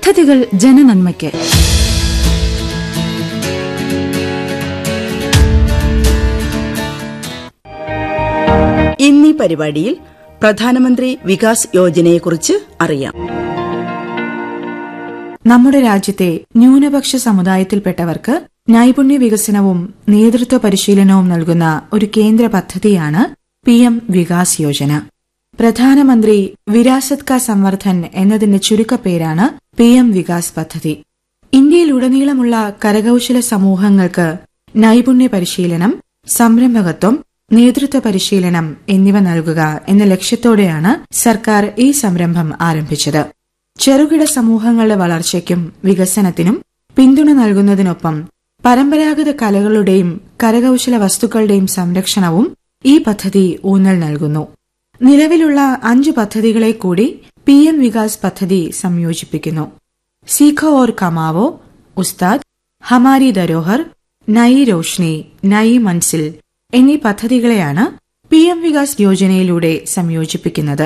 പദ്ധതികൾ ജനനന്മയ്ക്ക് ഇന്നീ പരിപാടിയിൽ പ്രധാനമന്ത്രി വികാസ് യോജനയെക്കുറിച്ച് അറിയാം നമ്മുടെ രാജ്യത്തെ ന്യൂനപക്ഷ സമുദായത്തിൽപ്പെട്ടവർക്ക് നൈപുണ്യ വികസനവും നേതൃത്വ പരിശീലനവും നൽകുന്ന ഒരു കേന്ദ്ര പദ്ധതിയാണ് പി എം വികാസ് യോജന പ്രധാനമന്ത്രി വിരാസത് കാ സംവർദ്ധൻ എന്നതിന്റെ ചുരുക്കപ്പേരാണ് പി എം വികാസ് പദ്ധതി ഇന്ത്യയിലുടനീളമുള്ള കരകൌശല സമൂഹങ്ങൾക്ക് നൈപുണ്യ പരിശീലനം സംരംഭകത്വം നേതൃത്വ പരിശീലനം എന്നിവ നൽകുക എന്ന ലക്ഷ്യത്തോടെയാണ് സർക്കാർ ഈ സംരംഭം ആരംഭിച്ചത് ചെറുകിട സമൂഹങ്ങളുടെ വളർച്ചയ്ക്കും വികസനത്തിനും പിന്തുണ നൽകുന്നതിനൊപ്പം പരമ്പരാഗത കലകളുടെയും കരകൌശല വസ്തുക്കളുടെയും സംരക്ഷണവും ഈ പദ്ധതി ഊന്നൽ നൽകുന്നു നിലവിലുള്ള അഞ്ച് പദ്ധതികളെ കൂടി പി എം വികാസ് പദ്ധതി സംയോജിപ്പിക്കുന്നു സീഖോ ഓർ കമാവോ ഉസ്താദ് ഹമാരി ധരോഹർ നയി രോഷ്നി നയി മൻസിൽ എന്നീ പദ്ധതികളെയാണ് പി എം വികാസ് യോജനയിലൂടെ സംയോജിപ്പിക്കുന്നത്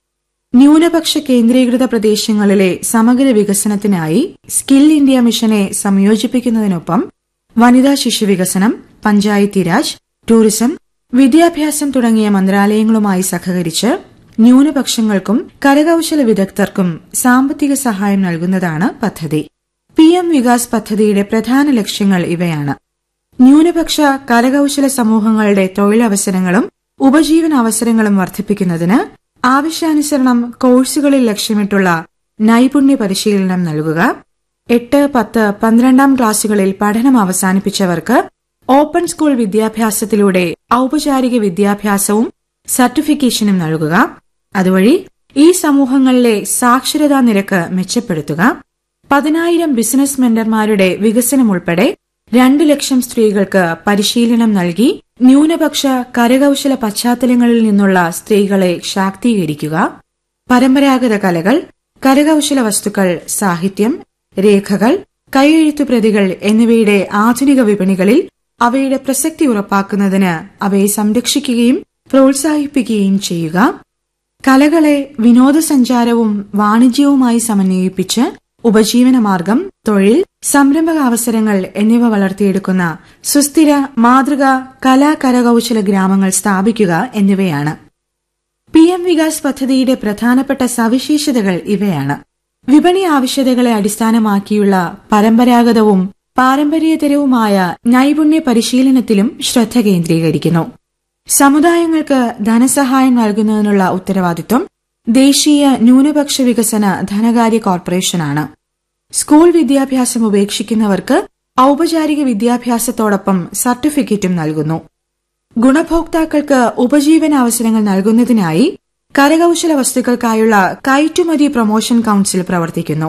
ന്യൂനപക്ഷ കേന്ദ്രീകൃത പ്രദേശങ്ങളിലെ സമഗ്ര വികസനത്തിനായി സ്കിൽ ഇന്ത്യ മിഷനെ സംയോജിപ്പിക്കുന്നതിനൊപ്പം വനിതാ ശിശുവികസനം പഞ്ചായത്തി രാജ് ടൂറിസം വിദ്യാഭ്യാസം തുടങ്ങിയ മന്ത്രാലയങ്ങളുമായി സഹകരിച്ച് ന്യൂനപക്ഷങ്ങൾക്കും കരകൌശല വിദഗ്ധർക്കും സാമ്പത്തിക സഹായം നൽകുന്നതാണ് പദ്ധതി പി എം വികാസ് പദ്ധതിയുടെ പ്രധാന ലക്ഷ്യങ്ങൾ ഇവയാണ് ന്യൂനപക്ഷ കരകൌശല സമൂഹങ്ങളുടെ തൊഴിലവസരങ്ങളും ഉപജീവന അവസരങ്ങളും വർദ്ധിപ്പിക്കുന്നതിന് ആവശ്യാനുസരണം കോഴ്സുകളിൽ ലക്ഷ്യമിട്ടുള്ള നൈപുണ്യ പരിശീലനം നൽകുക എട്ട് പത്ത് പന്ത്രണ്ടാം ക്ലാസുകളിൽ പഠനം അവസാനിപ്പിച്ചവർക്ക് ഓപ്പൺ സ്കൂൾ വിദ്യാഭ്യാസത്തിലൂടെ ഔപചാരിക വിദ്യാഭ്യാസവും സർട്ടിഫിക്കേഷനും നൽകുക അതുവഴി ഈ സമൂഹങ്ങളിലെ സാക്ഷരതാ നിരക്ക് മെച്ചപ്പെടുത്തുക പതിനായിരം ബിസിനസ് മെന്റർമാരുടെ വികസനം ഉൾപ്പെടെ രണ്ടു ലക്ഷം സ്ത്രീകൾക്ക് പരിശീലനം നൽകി ന്യൂനപക്ഷ കരകൌശല പശ്ചാത്തലങ്ങളിൽ നിന്നുള്ള സ്ത്രീകളെ ശാക്തീകരിക്കുക പരമ്പരാഗത കലകൾ കരകൌശല വസ്തുക്കൾ സാഹിത്യം രേഖകൾ കൈയെഴുത്തു പ്രതികൾ എന്നിവയുടെ ആധുനിക വിപണികളിൽ അവയുടെ പ്രസക്തി ഉറപ്പാക്കുന്നതിന് അവയെ സംരക്ഷിക്കുകയും പ്രോത്സാഹിപ്പിക്കുകയും ചെയ്യുക കലകളെ വിനോദസഞ്ചാരവും വാണിജ്യവുമായി സമന്വയിപ്പിച്ച് ഉപജീവനമാർഗം തൊഴിൽ സംരംഭക അവസരങ്ങൾ എന്നിവ വളർത്തിയെടുക്കുന്ന സുസ്ഥിര മാതൃക കലാ കരകൌശല ഗ്രാമങ്ങൾ സ്ഥാപിക്കുക എന്നിവയാണ് പി എം വികാസ് പദ്ധതിയുടെ പ്രധാനപ്പെട്ട സവിശേഷതകൾ ഇവയാണ് വിപണി ആവശ്യകതകളെ അടിസ്ഥാനമാക്കിയുള്ള പരമ്പരാഗതവും പാരമ്പര്യേതരവുമായ നൈപുണ്യ പരിശീലനത്തിലും ശ്രദ്ധ കേന്ദ്രീകരിക്കുന്നു സമുദായങ്ങൾക്ക് ധനസഹായം നൽകുന്നതിനുള്ള ഉത്തരവാദിത്വം ദേശീയ ന്യൂനപക്ഷ വികസന ധനകാര്യ കോർപ്പറേഷനാണ് സ്കൂൾ വിദ്യാഭ്യാസം ഉപേക്ഷിക്കുന്നവർക്ക് ഔപചാരിക വിദ്യാഭ്യാസത്തോടൊപ്പം സർട്ടിഫിക്കറ്റും നൽകുന്നു ഗുണഭോക്താക്കൾക്ക് ഉപജീവന അവസരങ്ങൾ നൽകുന്നതിനായി കരകൌശല വസ്തുക്കൾക്കായുള്ള കയറ്റുമതി പ്രൊമോഷൻ കൌൺസിൽ പ്രവർത്തിക്കുന്നു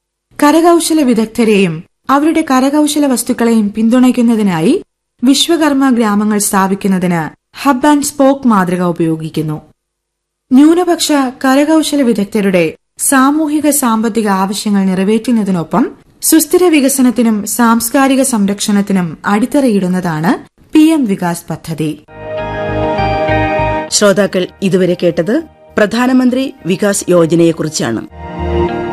കരകൌശല വിദഗ്ധരെയും അവരുടെ കരകൌശല വസ്തുക്കളെയും പിന്തുണയ്ക്കുന്നതിനായി വിശ്വകർമ്മ ഗ്രാമങ്ങൾ സ്ഥാപിക്കുന്നതിന് ഹബ് ആൻഡ് സ്പോക്ക് മാതൃക ഉപയോഗിക്കുന്നു ന്യൂനപക്ഷ കരകൌശല വിദഗ്ധരുടെ സാമൂഹിക സാമ്പത്തിക ആവശ്യങ്ങൾ നിറവേറ്റുന്നതിനൊപ്പം സുസ്ഥിര വികസനത്തിനും സാംസ്കാരിക സംരക്ഷണത്തിനും അടിത്തറയിടുന്നതാണ് പി എം വികാസ് പദ്ധതി ശ്രോതാക്കൾ ഇതുവരെ കേട്ടത് പ്രധാനമന്ത്രി വികാസ് യോജനയെക്കുറിച്ചാണ്